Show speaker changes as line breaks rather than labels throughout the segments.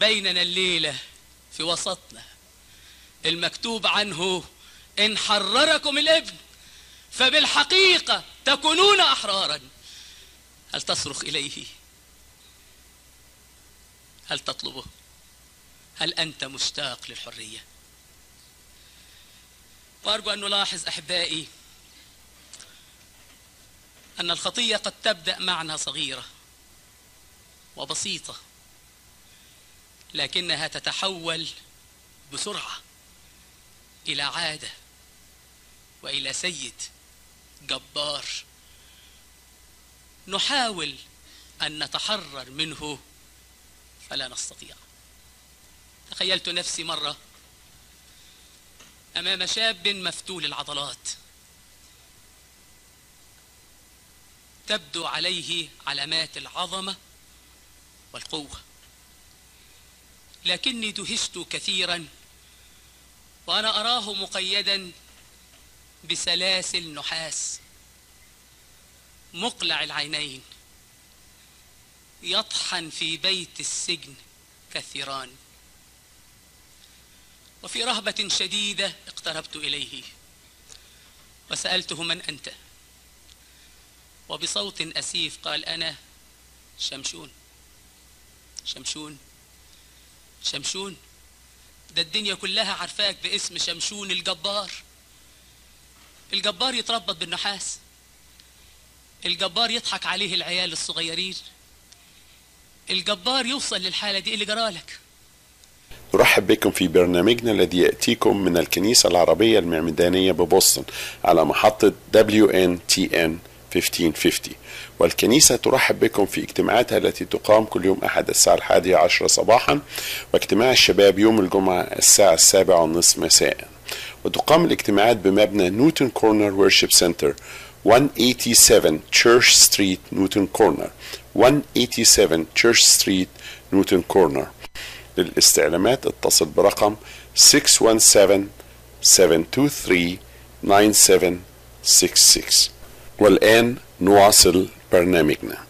بيننا الليلة في وسطنا المكتوب عنه إن حرركم الابن فبالحقيقة تكونون أحرارا هل تصرخ إليه هل تطلبه هل أنت مشتاق للحرية وأرجو أن نلاحظ أحبائي أن الخطية قد تبدأ معنا صغيرة وبسيطة لكنها تتحول بسرعة إلى عادة وإلى سيد جبار نحاول أن نتحرر منه فلا نستطيع تخيلت نفسي مرة أمام شاب مفتول العضلات تبدو عليه علامات العظمة والقوة لكني دهشت كثيرا وأنا أراه مقيدا بسلاسل نحاس مقلع العينين يطحن في بيت السجن كثيران وفي رهبة شديدة اقتربت إليه وسألته من أنت وبصوت أسيف قال أنا شمشون شمشون شمشون ده الدنيا كلها عارفاك باسم شمشون الجبار الجبار يتربط بالنحاس الجبار يضحك عليه العيال الصغيرين الجبار يوصل للحالة دي اللي جرالك
نرحب بكم في برنامجنا الذي يأتيكم من الكنيسة العربية المعمدانية ببoston على محطة WNTN 1550 والكنيسة ترحب بكم في اجتماعاتها التي تقام كل يوم أحد الساعة الحادية عشرة صباحا واجتماع الشباب يوم الجمعة الساعة السابعة والنصف مساء وتقام الاجتماعات بمبنى نيوتن كورنر ورشيب سنتر 187 تشيرش ستريت نيوتن كورنر 187 تشيرش ستريت نيوتن كورنر للاستعلامات اتصل برقم 617 723 9766 والآن نواصل برنامجنا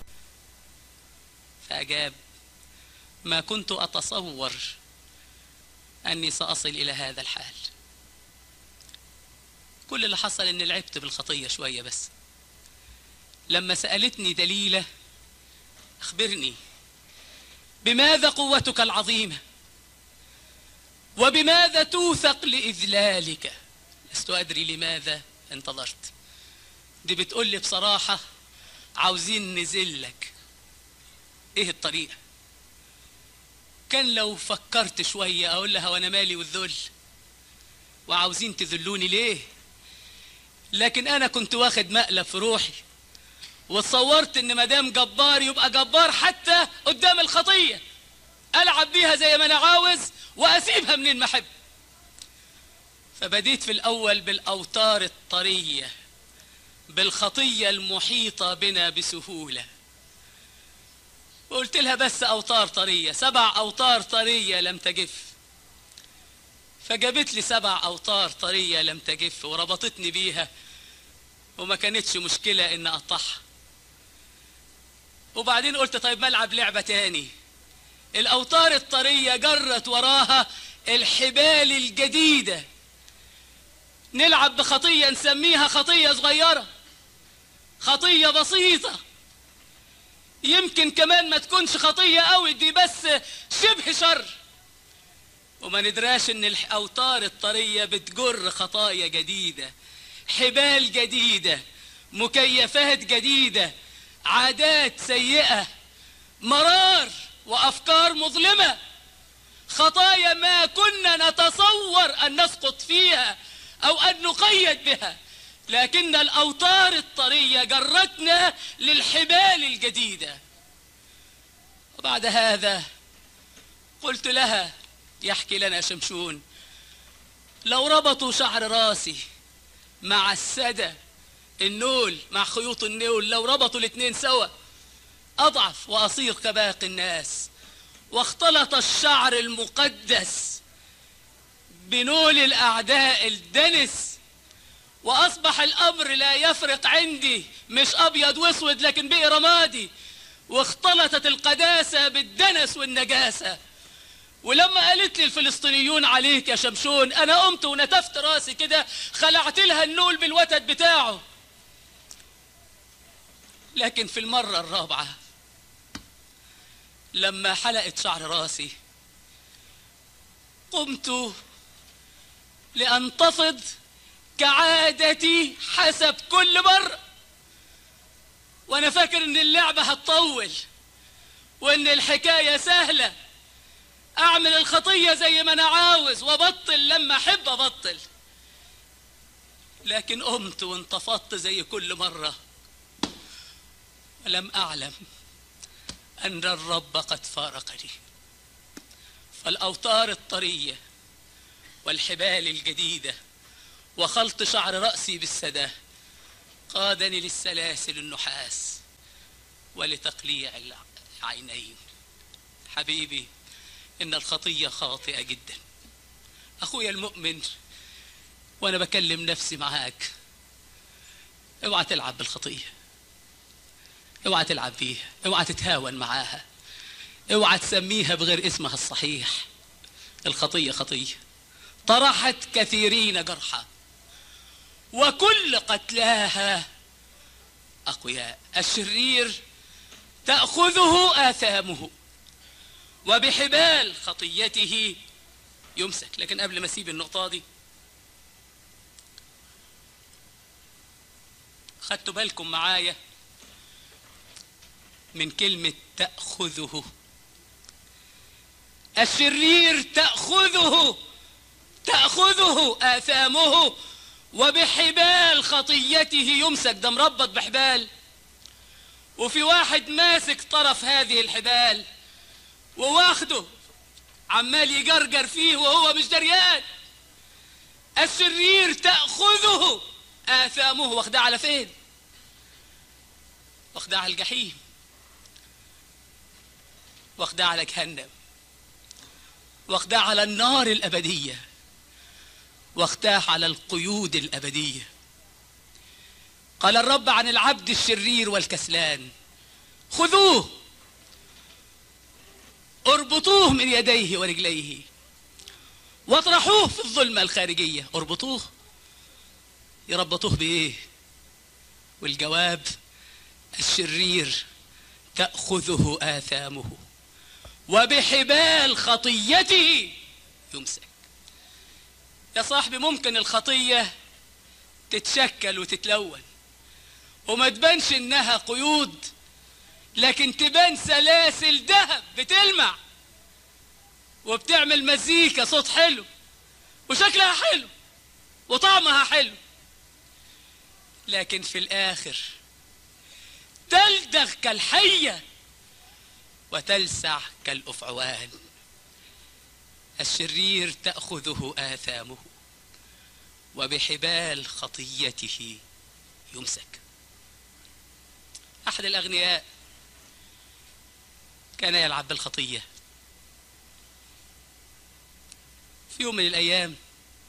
فأجاب ما كنت أتصور أني سأصل إلى هذا الحال كل اللي حصل أني لعبت بالخطية شوية بس لما سألتني دليلة أخبرني بماذا قوتك العظيمة وبماذا توثق لإذلالك لست أدري لماذا انتظرت دي بتقول لي بصراحة عاوزين نزلك ايه الطريقة كان لو فكرت شوية اقول لها وانا مالي والذل وعاوزين تذلوني ليه لكن انا كنت واخد مقلب في روحي وتصورت ان مدام جبار يبقى جبار حتى قدام الخطية العب بيها زي ما انا عاوز واسيبها منين ما احب فبديت في الاول بالاوتار الطريه بالخطية المحيطة بنا بسهولة وقلت لها بس أوتار طرية سبع أوتار طرية لم تجف فجابت لي سبع أوتار طرية لم تجف وربطتني بيها وما كانتش مشكلة إن أقطعها وبعدين قلت طيب ما ألعب لعبة تاني الأوتار الطرية جرت وراها الحبال الجديدة نلعب بخطية نسميها خطية صغيرة خطية بسيطة يمكن كمان ما تكونش خطية قوي دي بس شبه شر وما ندراش ان الاوتار الطرية بتجر خطايا جديدة حبال جديدة مكيفات جديدة عادات سيئة مرار وافكار مظلمة خطايا ما كنا نتصور ان نسقط فيها او ان نقيد بها لكن الأوتار الطرية جرتنا للحبال الجديدة وبعد هذا قلت لها يحكي لنا شمشون لو ربطوا شعر راسي مع السدى النول مع خيوط النول لو ربطوا الاثنين سوا أضعف وأصير كباقي الناس واختلط الشعر المقدس بنول الأعداء الدنس واصبح الامر لا يفرق عندي مش ابيض واسود لكن بقي رمادي واختلطت القداسة بالدنس والنجاسة ولما قالت لي الفلسطينيون عليك يا شمشون انا قمت ونتفت راسي كده خلعت لها النول بالوتد بتاعه لكن في المرة الرابعة لما حلقت شعر راسي قمت لأنتفض كعادتي حسب كل مرة وأنا فاكر إن اللعبة هتطول وإن الحكاية سهلة أعمل الخطية زي ما أنا عاوز وأبطل لما أحب أبطل لكن قمت وانتفضت زي كل مرة ولم أعلم أن الرب قد فارقني فالأوتار الطرية والحبال الجديدة وخلط شعر رأسي بالسدى قادني للسلاسل النحاس ولتقليع العينين حبيبي إن الخطية خاطئة جدا أخويا المؤمن وأنا بكلم نفسي معاك اوعى تلعب بالخطيه اوعى تلعب فيها اوعى تتهاون معاها اوعى تسميها بغير اسمها الصحيح الخطيه خطيه طرحت كثيرين جرحا وكل قتلاها اقوياء الشرير تاخذه اثامه وبحبال خطيته يمسك لكن قبل ما اسيب النقطه دي خدتوا بالكم معايا من كلمة تأخذه الشرير تأخذه تأخذه آثامه وبحبال خطيته يمسك ده مربط بحبال وفي واحد ماسك طرف هذه الحبال وواخده عمال يجرجر فيه وهو مش دريان الشرير تأخذه آثامه واخدها على فين واخدها على الجحيم واخدها على جهنم واخدها على النار الأبدية واخدها على القيود الأبدية قال الرب عن العبد الشرير والكسلان خذوه اربطوه من يديه ورجليه واطرحوه في الظلمة الخارجية اربطوه يربطوه بإيه والجواب الشرير تأخذه آثامه وبحبال خطيته يمسك يا صاحبي ممكن الخطية تتشكل وتتلون وما تبانش انها قيود لكن تبان سلاسل ذهب بتلمع وبتعمل مزيكا صوت حلو وشكلها حلو وطعمها حلو لكن في الاخر تلدغ كالحيه وتلسع كالأفعوان الشرير تأخذه آثامه وبحبال خطيته يمسك أحد الأغنياء كان يلعب بالخطية في يوم من الأيام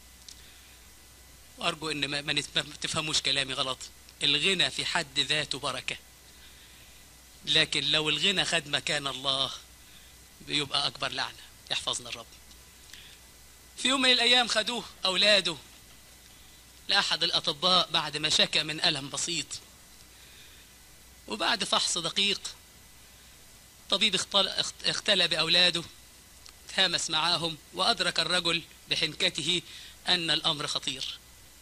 وأرجو إن ما, ما تفهموش كلامي غلط الغنى في حد ذاته بركة لكن لو الغنى خد مكان الله بيبقى أكبر لعنة يحفظنا الرب في يوم من الأيام خدوه أولاده لأحد الأطباء بعد ما شكى من ألم بسيط وبعد فحص دقيق طبيب اختلى بأولاده تهامس معاهم وأدرك الرجل بحنكته أن الأمر خطير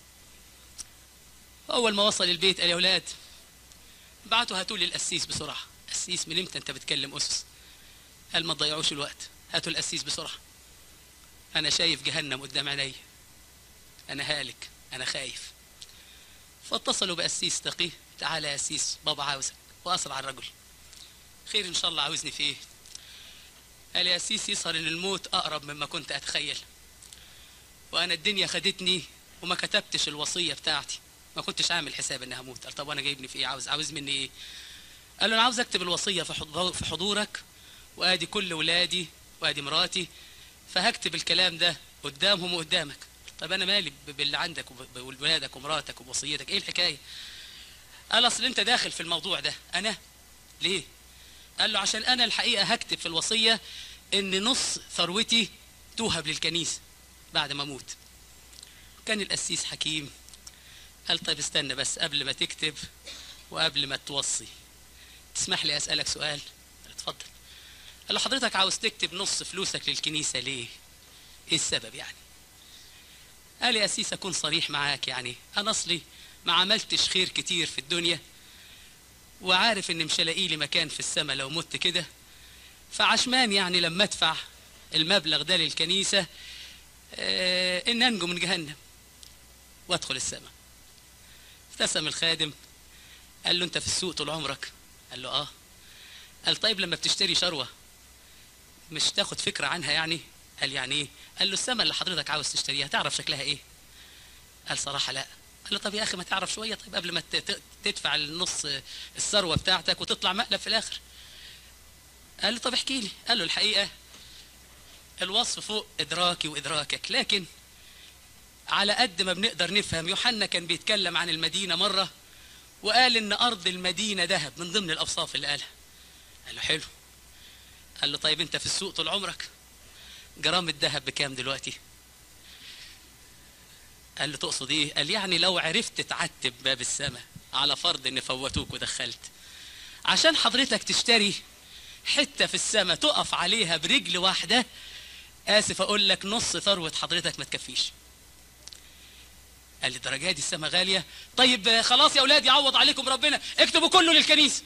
أول ما وصل البيت قال يا أولاد بعتوا هاتوا لي القسيس بسرعة قسيس من امتى انت بتكلم أسس قال ما تضيعوش الوقت هاتوا القسيس بسرعة أنا شايف جهنم قدام عيني أنا هالك أنا خايف فاتصلوا بقسيس تقي تعالى يا قسيس بابا عاوزك وأسرع الرجل خير إن شاء الله عاوزني في إيه قال يا قسيس يظهر إن الموت أقرب مما كنت أتخيل وأنا الدنيا خدتني وما كتبتش الوصية بتاعتي ما كنتش عامل حساب اني هموت قال طب وانا جايبني في ايه عاوز عاوز مني ايه قال له انا عاوز اكتب الوصيه في في حضورك وادي كل ولادي وادي مراتي فهكتب الكلام ده قدامهم وقدامك طب انا مالي باللي عندك وولادك ومراتك ووصيتك ايه الحكايه قال اصل انت داخل في الموضوع ده انا ليه قال له عشان انا الحقيقه هكتب في الوصيه ان نص ثروتي توهب للكنيسه بعد ما اموت كان القسيس حكيم قال طيب استنى بس قبل ما تكتب وقبل ما توصي تسمح لي اسالك سؤال قال اتفضل قال له حضرتك عاوز تكتب نص فلوسك للكنيسه ليه ايه السبب يعني قال يا أسيس أكون صريح معاك يعني أنا أصلي ما عملتش خير كتير في الدنيا وعارف إن مش هلاقي لي مكان في السماء لو مت كده فعشمان يعني لما أدفع المبلغ ده للكنيسة آه إن أنجو من جهنم وأدخل السماء ابتسم الخادم قال له أنت في السوق طول عمرك قال له آه قال طيب لما بتشتري شروة مش تاخد فكرة عنها يعني قال يعني ايه قال له السماء اللي حضرتك عاوز تشتريها تعرف شكلها ايه قال صراحة لا قال له طب يا اخي ما تعرف شوية طيب قبل ما ت- ت- تدفع النص الثروة بتاعتك وتطلع مقلب في الاخر قال له طب احكي لي قال له الحقيقة الوصف فوق ادراكي وادراكك لكن على قد ما بنقدر نفهم يوحنا كان بيتكلم عن المدينة مرة وقال ان ارض المدينة ذهب من ضمن الاوصاف اللي قالها قال له حلو قال له طيب انت في السوق طول عمرك جرام الذهب بكام دلوقتي قال له تقصد ايه قال يعني لو عرفت تعتب باب السماء على فرض ان فوتوك ودخلت عشان حضرتك تشتري حتة في السماء تقف عليها برجل واحدة آسف أقول لك نص ثروة حضرتك ما تكفيش قال لي الدرجة دي السماء غالية طيب آه، خلاص يا أولاد يعوض عليكم ربنا اكتبوا كله للكنيسة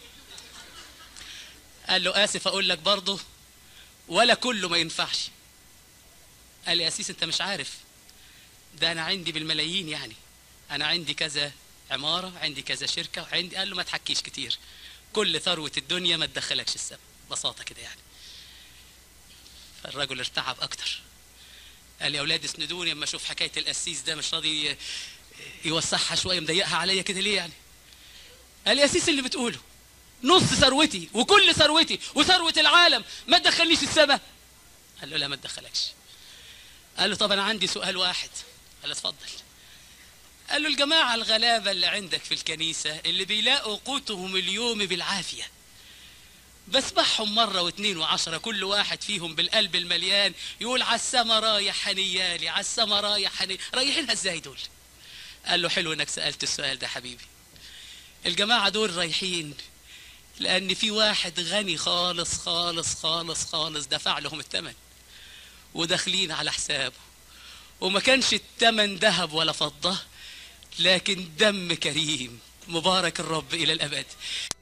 قال له آسف أقول لك برضه ولا كله ما ينفعش قال لي يا أسيس أنت مش عارف ده أنا عندي بالملايين يعني أنا عندي كذا عمارة عندي كذا شركة عندي قال له ما تحكيش كتير كل ثروة الدنيا ما تدخلكش السما ببساطة كده يعني فالرجل ارتعب أكتر قال لي يا أولاد اسندوني اما أشوف حكاية القسيس ده مش راضي ي- يوسعها شوية مضيقها عليا كده ليه يعني قال لي يا أسيس اللي بتقوله نص ثروتي وكل ثروتي وثروة العالم ما تدخلنيش السما قال له لا ما تدخلكش قال له طب انا عندي سؤال واحد قال له اتفضل قال له الجماعة الغلابة اللي عندك في الكنيسة اللي بيلاقوا قوتهم اليوم بالعافية بسمعهم مرة واثنين وعشرة كل واحد فيهم بالقلب المليان يقول على السما رايح هنيالي على السما رايح هني رايحينها ازاي دول قال له حلو انك سألت السؤال ده حبيبي الجماعة دول رايحين لأن في واحد غني خالص خالص خالص خالص دفع لهم الثمن وداخلين على حسابه وما كانش الثمن ذهب ولا فضة لكن دم كريم مبارك الرب إلى الأبد